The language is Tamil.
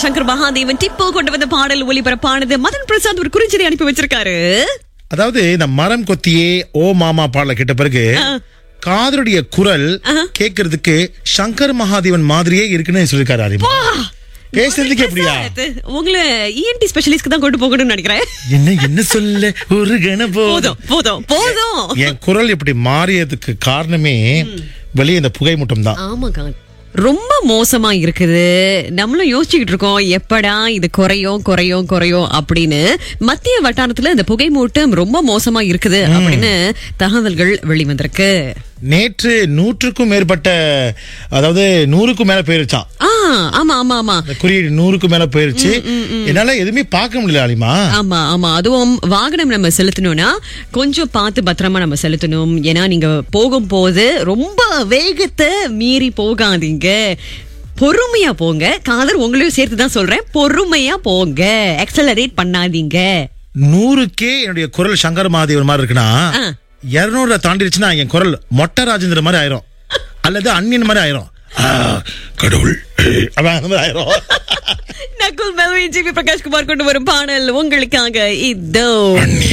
சங்கர் மகாதேவன் டிப்போ கொண்டு வந்த பாடல் ஒளிபரப்பானது மதன் பிரசாத் ஒரு குறிஞ்சதை அனுப்பி வச்சிருக்காரு அதாவது இந்த மரம் கொத்தியே ஓ மாமா பாடல கேட்ட பிறகு காதலுடைய குரல் கேட்கறதுக்கு சங்கர் மகாதேவன் மாதிரியே இருக்குன்னு சொல்லிருக்காரு அறிமா பேசுறதுக்கு எப்படியா அது, உங்களை இஎன்டி ஸ்பெஷலிஸ்ட்க்கு தான் கொண்டு போகணும்னு நினைக்கிறேன் என்ன என்ன சொல்ல ஒரு கண போதும் போதும் போதும் போதும் என் குரல் இப்படி மாறியதுக்கு காரணமே வெளியே இந்த புகை மூட்டம் தான் ஆமாக்கா ரொம்ப மோசமா இருக்குது நம்மளும் யோசிச்சுக்கிட்டு இருக்கோம் எப்படா இது குறையும் குறையும் குறையும் அப்படின்னு மத்திய வட்டாரத்துல இந்த புகை மூட்டம் ரொம்ப மோசமா இருக்குது அப்படின்னு தகவல்கள் வெளிவந்திருக்கு நேற்று நூற்றுக்கும் மேற்பட்ட அதாவது நூறுக்கும் மேல போயிருச்சான் ஆ ஆமா ஆமா ஆமா இந்த குறியீடு நூறுக்கும் மேல போயிருச்சு என்னால எதுவுமே பார்க்க முடியல ஆலிமா ஆமா ஆமா அதுவும் வாகனம் நம்ம செலுத்தணும்னா கொஞ்சம் பார்த்து பத்திரமா நம்ம செலுத்தணும் ஏன்னா நீங்க போகும்போது ரொம்ப வேகத்தை மீறி போகாதீங்க பொறுமையா போங்க காதல் உங்களையும் சேர்த்து தான் சொல்றேன் பொறுமையா போங்க எக்ஸலரேட் பண்ணாதீங்க நூறுக்கே என்னுடைய குரல் சங்கர் மகாதேவன் மாதிரி இருக்குன்னா ஆ. இருநூறு தாண்டிடுச்சுன்னா என் குரல் மொட்டை ராஜேந்திர மாதிரி ஆயிரும் அல்லது அன்னியன் மாதிரி ஆயிரும் ஆ, கடவுள் அதான் அந்த மாதிரி ஆயிரும் நகுல் மெல்வி ஜிபி பிரகாஷ் குமார் கொண்டு வரும் பாடல் உங்களுக்காக இதோ